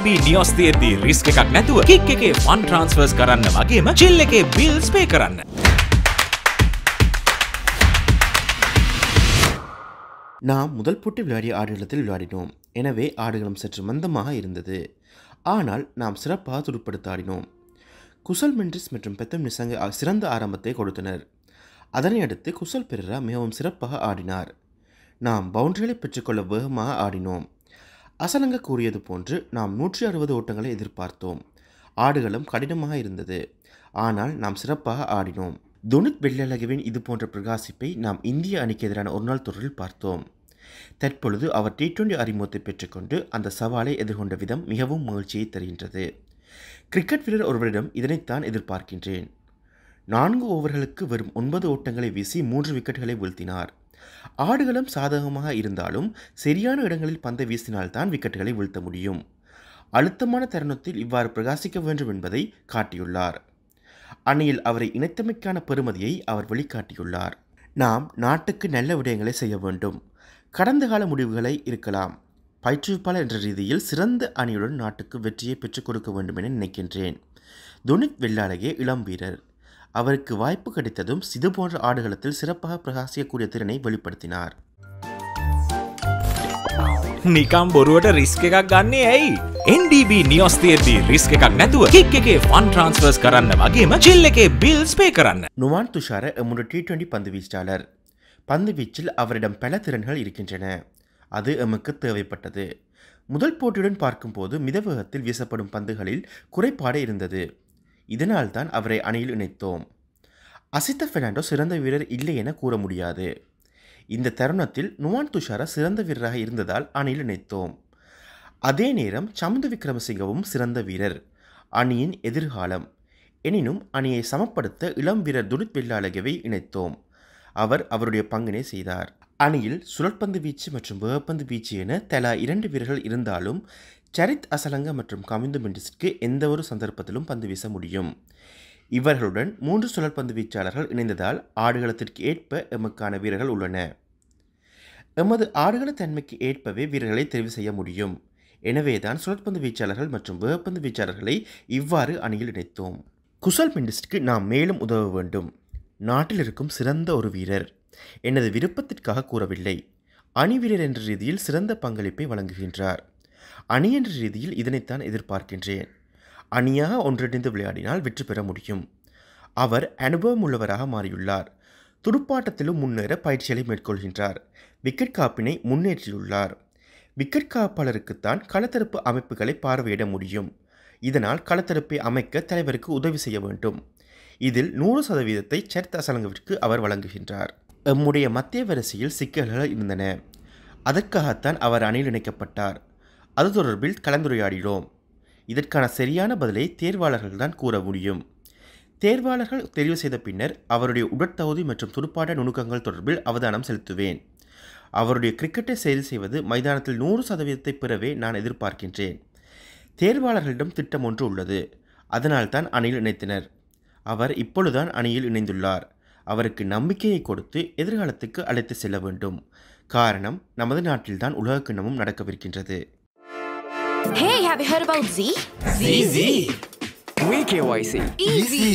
NDB නියොස් තියෙද්දි risk එකක් නැතුව කික් එකේ ෆන් ට්‍රන්ස්ෆර්ස් කරන්න වගේම චිල් එකේ බිල්ස් පේ කරන්න. நாம் முதல் போட்டி விளையாடிய ஆடுகளத்தில் விளையாடினோம் எனவே ஆடுகளம் சற்று மந்தமாக இருந்தது ஆனால் நாம் சிறப்பாக துடுப்படுத்த ஆடினோம் குசல் மென்டிஸ் மற்றும் பெத்தம் நிசங்க ஆ- சிறந்த ஆரம்பத்தை கொடுத்தனர் அதனை அடுத்து குசல் பெரரா மிகவும் சிறப்பாக ஆடினார் நாம் பவுண்டரிகளை பெற்றுக்கொள்ள வேகமாக ஆடினோம் அசலங்க கூறியது போன்று நாம் நூற்றி அறுபது ஓட்டங்களை எதிர்பார்த்தோம் ஆடுகளம் கடினமாக இருந்தது ஆனால் நாம் சிறப்பாக ஆடினோம் துனித் வெள்ளழகவின் இது போன்ற பிரகாசிப்பை நாம் இந்திய அணிக்கு எதிரான ஒருநாள் தொடரில் பார்த்தோம் தற்பொழுது அவர் டி டுவெண்டி அறிமுகத்தை பெற்றுக்கொண்டு அந்த சவாலை எதிர்கொண்ட விதம் மிகவும் மகிழ்ச்சியை தருகின்றது கிரிக்கெட் வீரர் ஒருவரிடம் இதனைத்தான் எதிர்பார்க்கின்றேன் நான்கு ஓவர்களுக்கு வெறும் ஒன்பது ஓட்டங்களை வீசி மூன்று விக்கெட்டுகளை வீழ்த்தினார் ஆடுகளம் சாதகமாக இருந்தாலும் சரியான இடங்களில் பந்தை வீசினால்தான் விக்கெட்டுகளை வீழ்த்த முடியும் அழுத்தமான தருணத்தில் இவ்வாறு பிரகாசிக்க வேண்டும் என்பதை காட்டியுள்ளார் அணியில் அவரை இணைத்தமைக்கான பெருமதியை அவர் வெளிக்காட்டியுள்ளார் நாம் நாட்டுக்கு நல்ல விடயங்களை செய்ய வேண்டும் கடந்த கால முடிவுகளை இருக்கலாம் பயிற்றுவிப்பாளர் என்ற ரீதியில் சிறந்த அணியுடன் நாட்டுக்கு வெற்றியை பெற்றுக் கொடுக்க வேண்டும் என நினைக்கின்றேன் துனித் வெள்ளாளகே இளம் வீரர் அவருக்கு வாய்ப்பு கிடைத்ததும் சிது போன்ற ஆடுகளத்தில் சிறப்பாக பிரகாசிக்கக்கூடிய திறனை வெளிப்படுத்தினார் නිකම් බොරුවට රිස්ක එකක් ගන්නේ ඇයි. NDB නියොස් තියෙද්දි රිස්ක එකක් නැතුව කික් එකේ ෆන් ට්‍රන්ස්ෆර්ස් කරන්න වගේම චිල් එකේ බිල්ස් பே කරන්න. நுவான் துஷார எம்முடைய டி டுவெண்டி பந்து வீச்சாளர் பந்து வீச்சில் அவரிடம் பல திறன்கள் இருக்கின்றன அது எமக்கு தேவைப்பட்டது முதல் போட்டியுடன் பார்க்கும்போது மிதவேகத்தில் வீசப்படும் பந்துகளில் குறைபாடு இருந்தது இதனால்தான் அவரை அணியில் இணைத்தோம் அசித்த பெர்னாண்டோ சிறந்த வீரர் இல்லை என கூற முடியாது இந்த தருணத்தில் நுவான் துஷாரா சிறந்த வீரராக இருந்ததால் அணியில் இணைத்தோம் அதே நேரம் சமுது விக்ரமசிங்கவும் சிறந்த வீரர் அணியின் எதிர்காலம் எனினும் அணியை சமப்படுத்த இளம் வீரர் துனித் வெள்ளாளகவை இணைத்தோம் அவர் அவருடைய பங்கினை செய்தார் அணியில் சுழற்பந்து வீச்சு மற்றும் வேகப்பந்து வீச்சு என தலா இரண்டு வீரர்கள் இருந்தாலும் சரித் அசலங்க மற்றும் கமிந்து மெண்டிஸுக்கு எந்த ஒரு சந்தர்ப்பத்திலும் பந்து வீச முடியும் இவர்களுடன் மூன்று சுழற்பந்து வீச்சாளர்கள் இணைந்ததால் ஆடுகளத்திற்கு ஏற்ப எமக்கான வீரர்கள் உள்ளன எமது ஆடுகள தன்மைக்கு ஏற்பவே வீரர்களை தெரிவு செய்ய முடியும் எனவேதான் சுழற்பந்து வீச்சாளர்கள் மற்றும் வேகப்பந்து வீச்சாளர்களை இவ்வாறு அணியில் இணைத்தோம் குசல் மெண்டிஸ்க்கு நாம் மேலும் உதவ வேண்டும் நாட்டில் இருக்கும் சிறந்த ஒரு வீரர் எனது விருப்பத்திற்காக கூறவில்லை அணி வீரர் என்ற ரீதியில் சிறந்த பங்களிப்பை வழங்குகின்றார் அணி என்ற ரீதியில் இதனைத்தான் எதிர்பார்க்கின்றேன் அணியாக ஒன்றிணைந்து விளையாடினால் வெற்றி பெற முடியும் அவர் அனுபவம் உள்ளவராக மாறியுள்ளார் துடுப்பாட்டத்திலும் முன்னேற பயிற்சிகளை மேற்கொள்கின்றார் விக்கெட் காப்பினை முன்னேற்றியுள்ளார் விக்கெட் காப்பாளருக்குத்தான் களத்தரப்பு அமைப்புகளை பார்வையிட முடியும் இதனால் களத்தரப்பை அமைக்க தலைவருக்கு உதவி செய்ய வேண்டும் இதில் நூறு சதவீதத்தை சர்த் அசலங்கவிற்கு அவர் வழங்குகின்றார் எம்முடைய மத்திய வரிசையில் சிக்கல்கள் இருந்தன அதற்காகத்தான் அவர் அணியில் இணைக்கப்பட்டார் அது தொடர்பில் கலந்துரையாடினோம் இதற்கான சரியான பதிலை தேர்வாளர்கள்தான் கூற முடியும் தேர்வாளர்கள் தெரிவு செய்த பின்னர் அவருடைய உடற்தகுதி மற்றும் துடுப்பாட்ட நுணுக்கங்கள் தொடர்பில் அவதானம் செலுத்துவேன் அவருடைய கிரிக்கெட்டை செயல் செய்வது மைதானத்தில் நூறு சதவீதத்தை பெறவே நான் எதிர்பார்க்கின்றேன் தேர்வாளர்களிடம் திட்டம் ஒன்று உள்ளது அதனால்தான் அணியில் இணைத்தனர் அவர் இப்பொழுதுதான் அணியில் இணைந்துள்ளார் அவருக்கு நம்பிக்கையை கொடுத்து எதிர்காலத்துக்கு அழைத்து செல்ல வேண்டும் காரணம் நமது நாட்டில்தான் உலகக்கிண்ணமும் நடக்கவிருக்கின்றது Hey, have you heard about Z? ZZ. We KYC. Easy.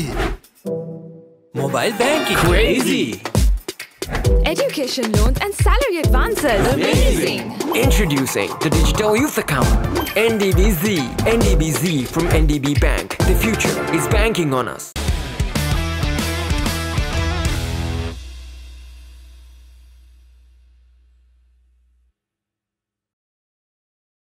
Mobile banking. Crazy. Education loans and salary advances. Amazing. Introducing the Digital Youth Account. NDBZ. NDBZ from NDB Bank. The future is banking on us.